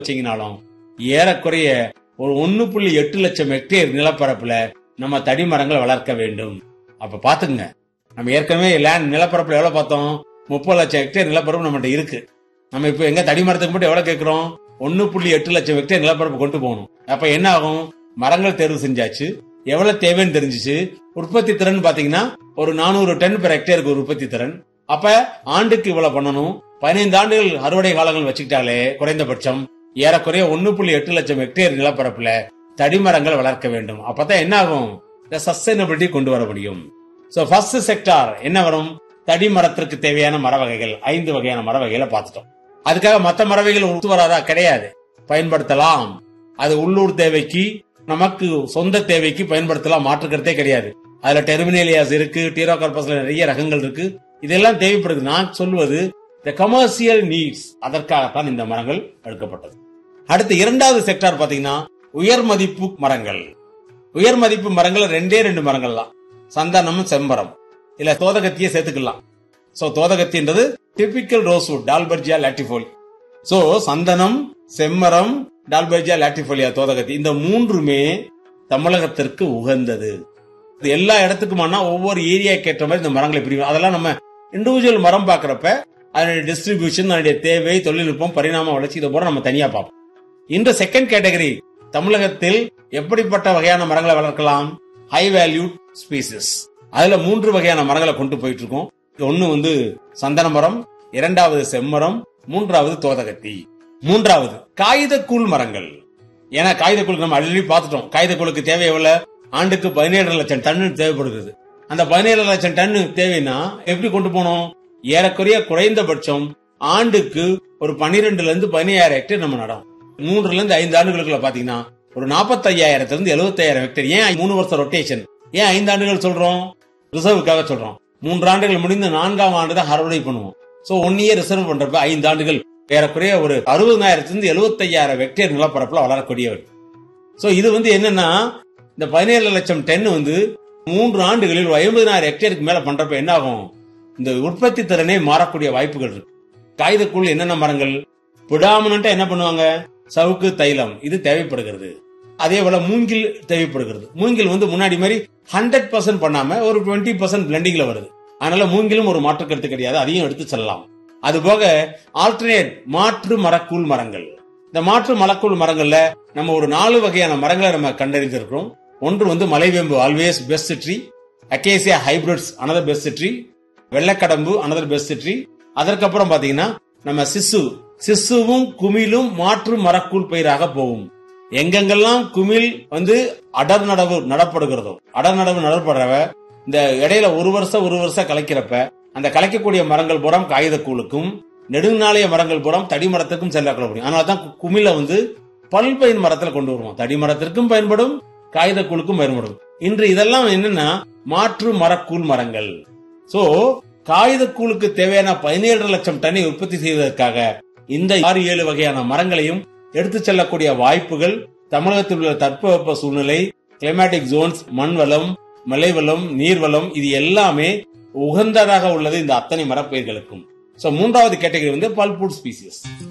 வச்சீங்கனாலும் ஏறக்குறைய ஒரு ஒன்னு புள்ளி எட்டு லட்சம் ஹெக்டேர் நிலப்பரப்புல நம்ம தடி மரங்களை வளர்க்க வேண்டும் அப்ப பாத்துங்க நம்ம ஏற்கனவே லேண்ட் நிலப்பரப்புல எவ்வளவு பார்த்தோம் முப்பது லட்சம் ஹெக்டேர் நிலப்பரப்பு நம்மகிட்ட இருக்கு நம்ம இப்ப எங்க தடி மரத்துக்கு மட்டும் எவ்வளவு கேட்கிறோம் ஒன்னு புள்ளி எட்டு லட்சம் ஹெக்டேர் நிலப்பரப்பு கொண்டு போகணும் அப்ப என்ன ஆகும் மரங்கள் தேர்வு செஞ்சாச்சு எவ்வளவு தேவைன்னு தெரிஞ்சுச்சு உற்பத்தி திறன் பாத்தீங்கன்னா ஒரு நானூறு டன் பெர் ஹெக்டேருக்கு ஒரு உற்பத்தி திறன் அப்ப ஆண்டுக்கு இவ்வளவு பண்ணணும் பதினைந்து ஆண்டுகள் அறுவடை காலங்கள் வச்சுக்கிட்டாலே குறைந்தபட்சம் ஏறக்குறைய ஒன்னு புள்ளி எட்டு லட்சம் ஹெக்டேர் நிலப்பரப்புல தடிமரங்கள் வளர்க்க வேண்டும் அப்பதான் என்ன ஆகும் இந்த சஸ்டைனபிலிட்டி கொண்டு வர முடியும் சோ ஃபர்ஸ்ட் செக்டார் என்ன வரும் தடி மரத்திற்கு தேவையான மர வகைகள் ஐந்து வகையான மர வகைகளை பார்த்துட்டோம் அதுக்காக மத்த மர வகைகள் ஒத்து வராதா கிடையாது பயன்படுத்தலாம் அது உள்ளூர் தேவைக்கு நமக்கு சொந்த தேவைக்கு பயன்படுத்தலாம் மாற்றுக்கிறதே கிடையாது அதுல டெர்மினேலியாஸ் இருக்கு டீரோகார்பஸ்ல நிறைய ரகங்கள் இருக்கு இதெல்லாம் தேவைப்படுது நான் சொல்வது இந்த கமர்சியல் நீட்ஸ் அதற்காகத்தான் இந்த மரங்கள் எடுக்கப்பட்டது அடுத்து இரண்டாவது செக்டார் பாத்தீங்கன்னா உயர் மதிப்பு மரங்கள் உயர் மதிப்பு மரங்கள் ரெண்டே ரெண்டு மரங்கள் தான் சந்தனமும் செம்பரம் இல்ல தோதகத்திய சேர்த்துக்கலாம் சோ தோதகத்தின்றது typical rosewood Dalbergia latifolia so சந்தனம் செம்மரம் டால்பர்ஜியா லாட்டிஃபோலியா தோதகத்தி இந்த மூன்றுமே தமிழகத்திற்கு உகந்தது இது எல்லா இடத்துக்குமானா ஒவ்வொரு ஏரியாக்கு ஏற்ற மாதிரி இந்த மரங்களை பிரிவு அதெல்லாம் நம்ம இண்டிவிஜுவல் மரம் பாக்குறப்ப அதனுடைய டிஸ்ட்ரிபியூஷன் அதனுடைய தேவை தொழில்நுட்பம் பரிணாம வளர்ச்சி இதை போல நம்ம தனியா பார்ப்போம் இந்த செகண்ட் கேட்டகரி தமிழகத்தில் எப்படிப்பட்ட வகையான மரங்களை வளர்க்கலாம் ஹை வேல்யூ ஸ்பீசிஸ் அதுல மூன்று வகையான மரங்களை கொண்டு போயிட்டு இருக்கோம் ஒன்னு வந்து சந்தன மரம் இரண்டாவது செம்மரம் மூன்றாவது தோதகத்தி மூன்றாவது காகிதக்கூழ் மரங்கள் ஏன்னா காகிதக்கூழுக்கு நம்ம ஆல்ரெடி பார்த்துட்டோம் காகிதக்கூழுக்கு தேவை எவ்வளவு ஆண்டுக்கு பதினேழு லட்சம் டன் தேவைப்படுகிறது அந்த பதினேழு லட்சம் டன் தேவைன்னா எப்படி கொண்டு போனோம் ஏறக்குறைய குறைந்தபட்சம் ஆண்டுக்கு ஒரு பன்னிரெண்டுல இருந்து பதினையாயிரம் ஹெக்டேர் நம்ம நடம் மூன்றுல இருந்து ஐந்து ஆண்டுகளுக்குள்ள பாத்தீங்கன்னா ஒரு நாற்பத்தையாயிரத்துல இருந்து எழுபத்தாயிரம் ஹெக்டேர் ஏன் மூணு வருஷம் ரொட்டேஷன் ஏன் ஐந்து ஆண்டுகள் சொல்றோம் ரிசர்வுக்காக சொல்றோம் மூன்று ஆண்டுகள் முடிந்து நான்காம் ஆண்டு தான் அறுவடை பண்ணுவோம் சோ ஒன் இயர் ரிசர்வ் பண்றப்ப ஐந்து ஆண்டுகள் ஏறக்குறைய ஒரு அறுபதாயிரத்திலிருந்து எழுபத்தையாயிரம் ஹெக்டேர் நிலப்பரப்புல வளரக்கூடியவர் சோ இது வந்து என்னன்னா இந்த பதினேழு லட்சம் டன் வந்து மூன்று ஆண்டுகளில் ஒரு ஐம்பதினாயிரம் ஹெக்டேருக்கு மேல பண்றப்ப என்ன ஆகும் இந்த உற்பத்தி திறனே மாறக்கூடிய வாய்ப்புகள் இருக்கு காகிதக்குள் என்னென்ன மரங்கள் பிடாமனண்டா என்ன பண்ணுவாங்க சவுக்கு தைலம் இது தேவைப்படுகிறது அதே போல மூங்கில் தேவைப்படுகிறது மூங்கில் வந்து முன்னாடி மாதிரி ஹண்ட்ரட் பர்சன்ட் பண்ணாம ஒரு டுவெண்ட்டி பர்சன்ட் பிளண்டிங்ல வருது அதனால மூங்கிலும் ஒரு மாற்று கருத்து கிடையாது அதையும் எடுத்து செல்லலாம் அது போக ஆல்டர்னேட் மாற்று மரக்கூழ் மரங்கள் இந்த மாற்று மரக்கூழ் மரங்கள்ல நம்ம ஒரு நாலு வகையான மரங்களை நம்ம கண்டறிந்திருக்கிறோம் ஒன்று வந்து மலைவேம்பு always best tree acacia hybrids another best tree வெள்ளக்கடம்பு அனதர் பெஸ்ட் ட்ரீ அதற்கப்புறம் பாத்தீங்கன்னா நம்ம சிசு சிசுவும் குமிழும் மாற்று மரக்கூழ் பயிராக போகும் எங்கெங்கெல்லாம் குமிழ் வந்து அடர் நடவு நடப்படுகிறதோ அடர் நடவு நடப்படுறவ இந்த இடையில ஒரு வருஷம் ஒரு வருஷம் கலைக்கிறப்ப அந்த கலைக்கக்கூடிய மரங்கள் புறம் காகிதக்கூழுக்கும் நெடுநாளைய மரங்கள் புறம் தடி மரத்துக்கும் செல்லக்கூட முடியும் அதனாலதான் குமிழ வந்து பல்பயன் மரத்துல கொண்டு வருவோம் தடி மரத்திற்கும் பயன்படும் காகிதக்கூழுக்கும் பயன்படும் இன்று இதெல்லாம் என்னன்னா மாற்று மரக்கூழ் மரங்கள் சோ காகிதக்கூழுக்கு தேவையான பதினேழு லட்சம் டன்னை உற்பத்தி செய்வதற்காக இந்த ஆறு ஏழு வகையான மரங்களையும் எடுத்து செல்லக்கூடிய வாய்ப்புகள் தமிழகத்தில் உள்ள தட்பவெப்ப சூழ்நிலை கிளைமேட்டிக் ஜோன்ஸ் மண் வளம் மலை வளம் நீர்வளம் இது எல்லாமே உகந்ததாக உள்ளது இந்த அத்தனை மரப்பயிர்களுக்கும் சோ மூன்றாவது கேட்டகரி வந்து பல்புட் ஸ்பீசிஸ்